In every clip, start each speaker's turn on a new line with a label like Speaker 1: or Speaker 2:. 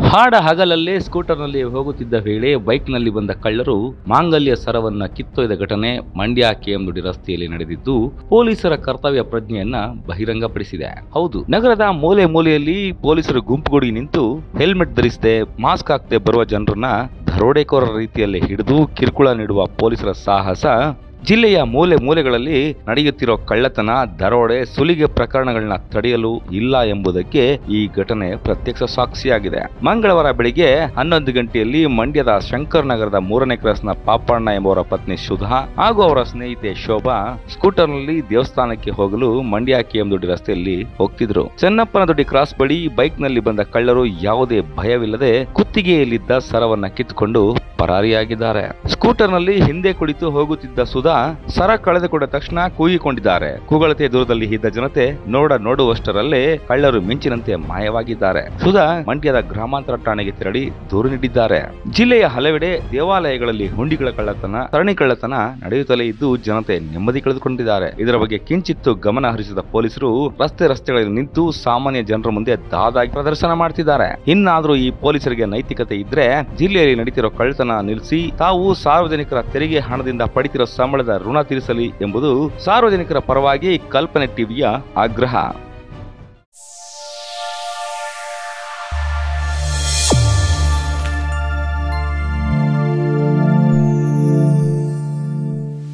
Speaker 1: ಹಾಡ ಹಗಲಲ್ಲೇ ಸ್ಕೂಟರ್ನಲ್ಲಿ ಹೋಗುತ್ತಿದ್ದ ವೇಳೆ ಬೈಕ್ನಲ್ಲಿ ಬಂದ ಕಳ್ಳರು ಮಾಂಗಲ್ಯ ಸರವನ್ನ ಕಿತ್ತೊಯ್ದ ಘಟನೆ ಮಂಡ್ಯ ಕೆಎಂದುಡಿ ರಸ್ತೆಯಲ್ಲಿ ನಡೆದಿದ್ದು ಪೊಲೀಸರ ಕರ್ತವ್ಯ ಪ್ರಜ್ಞೆಯನ್ನ ಬಹಿರಂಗಪಡಿಸಿದೆ ಹೌದು ನಗರದ ಮೂಲೆ ಮೂಲೆಯಲ್ಲಿ ಪೊಲೀಸರು ಗುಂಪುಗೂಡಿ ನಿಂತು ಹೆಲ್ಮೆಟ್ ಧರಿಸದೆ ಮಾಸ್ಕ್ ಹಾಕದೆ ಬರುವ ಜನರನ್ನ ದರೋಡೆಕೋರರ ರೀತಿಯಲ್ಲಿ ಹಿಡಿದು ಕಿರುಕುಳ ನೀಡುವ ಪೊಲೀಸರ ಸಾಹಸ ಜಿಲ್ಲೆಯ ಮೂಲೆ ಮೂಲೆಗಳಲ್ಲಿ ನಡೆಯುತ್ತಿರೋ ಕಳ್ಳತನ ದರೋಡೆ ಸುಲಿಗೆ ಪ್ರಕರಣಗಳನ್ನ ತಡೆಯಲು ಇಲ್ಲ ಎಂಬುದಕ್ಕೆ ಈ ಘಟನೆ ಪ್ರತ್ಯಕ್ಷ ಸಾಕ್ಷಿಯಾಗಿದೆ ಮಂಗಳವಾರ ಬೆಳಿಗ್ಗೆ ಹನ್ನೊಂದು ಗಂಟೆಯಲ್ಲಿ ಮಂಡ್ಯದ ಶಂಕರ್ ನಗರದ ಮೂರನೇ ಕ್ರಾಸ್ನ ಪಾಪಣ್ಣ ಎಂಬುವರ ಪತ್ನಿ ಸುಧಾ ಹಾಗೂ ಅವರ ಸ್ನೇಹಿತೆ ಶೋಭಾ ಸ್ಕೂಟರ್ನಲ್ಲಿ ದೇವಸ್ಥಾನಕ್ಕೆ ಹೋಗಲು ಮಂಡ್ಯ ಕೆಎಂದೊಡ್ಡಿ ರಸ್ತೆಯಲ್ಲಿ ಹೋಗ್ತಿದ್ರು ಚೆನ್ನಪ್ಪನ ದೊಡ್ಡಿ ಕ್ರಾಸ್ ಬಳಿ ಬೈಕ್ನಲ್ಲಿ ಬಂದ ಕಳ್ಳರು ಯಾವುದೇ ಭಯವಿಲ್ಲದೆ ಕುತ್ತಿಗೆಯಲ್ಲಿದ್ದ ಸರವನ್ನ ಕಿತ್ತುಕೊಂಡು ಪರಾರಿಯಾಗಿದ್ದಾರೆ ಸ್ಕೂಟರ್ನಲ್ಲಿ ಹಿಂದೆ ಕುಳಿತು ಹೋಗುತ್ತಿದ್ದ ಸುಧಾ ಸರ ಕಳೆದುಕೊಂಡ ತಕ್ಷಣ ಕೂಗಿಕೊಂಡಿದ್ದಾರೆ ಕೂಗಳತೆ ದೂರದಲ್ಲಿ ಇದ್ದ ಜನತೆ ನೋಡ ನೋಡುವಷ್ಟರಲ್ಲೇ ಕಳ್ಳರು ಮಿಂಚಿನಂತೆ ಮಾಯವಾಗಿದ್ದಾರೆ ಸುಧಾ ಮಂಡ್ಯದ ಗ್ರಾಮಾಂತರ ಠಾಣೆಗೆ ತೆರಳಿ ದೂರು ನೀಡಿದ್ದಾರೆ ಜಿಲ್ಲೆಯ ಹಲವೆಡೆ ದೇವಾಲಯಗಳಲ್ಲಿ ಹುಂಡಿಗಳ ಕಳ್ಳತನ ಸರಣಿ ಕಳ್ಳತನ ನಡೆಯುತ್ತಲೇ ಇದ್ದು ಜನತೆ ನೆಮ್ಮದಿ ಕಳೆದುಕೊಂಡಿದ್ದಾರೆ ಇದರ ಬಗ್ಗೆ ಕಿಂಚಿತ್ತು ಗಮನ ಹರಿಸಿದ ಪೊಲೀಸರು ರಸ್ತೆ ರಸ್ತೆಗಳಲ್ಲಿ ನಿಂತು ಸಾಮಾನ್ಯ ಜನರ ಮುಂದೆ ದಾದಾಗಿ ಪ್ರದರ್ಶನ ಮಾಡ್ತಿದ್ದಾರೆ ಇನ್ನಾದ್ರೂ ಈ ಪೊಲೀಸರಿಗೆ ನೈತಿಕತೆ ಇದ್ರೆ ಜಿಲ್ಲೆಯಲ್ಲಿ ನಡೀತಿರೋ ಕಳ್ಳತನ ನಿಲ್ಲಿಸಿ ತಾವು ಸಾರ್ವಜನಿಕರ ತೆರಿಗೆ ಹಣದಿಂದ ಪಡಿತಿರೋ ಸಂಬಳದ ಋಣ ತೀರಿಸಲಿ ಎಂಬುದು ಸಾರ್ವಜನಿಕರ ಪರವಾಗಿ ಕಲ್ಪನೆ ಟಿವಿಯ ಆಗ್ರಹ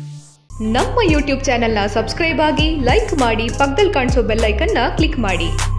Speaker 2: ನಮ್ಮ ಯೂಟ್ಯೂಬ್ ಚಾನೆಲ್ನ ಸಬ್ಸ್ಕ್ರೈಬ್ ಆಗಿ ಲೈಕ್ ಮಾಡಿ ಪಕ್ಕದಲ್ಲಿ ಕಾಣಿಸೋ ಬೆಲ್ ಐಕನ್ನ ಕ್ಲಿಕ್ ಮಾಡಿ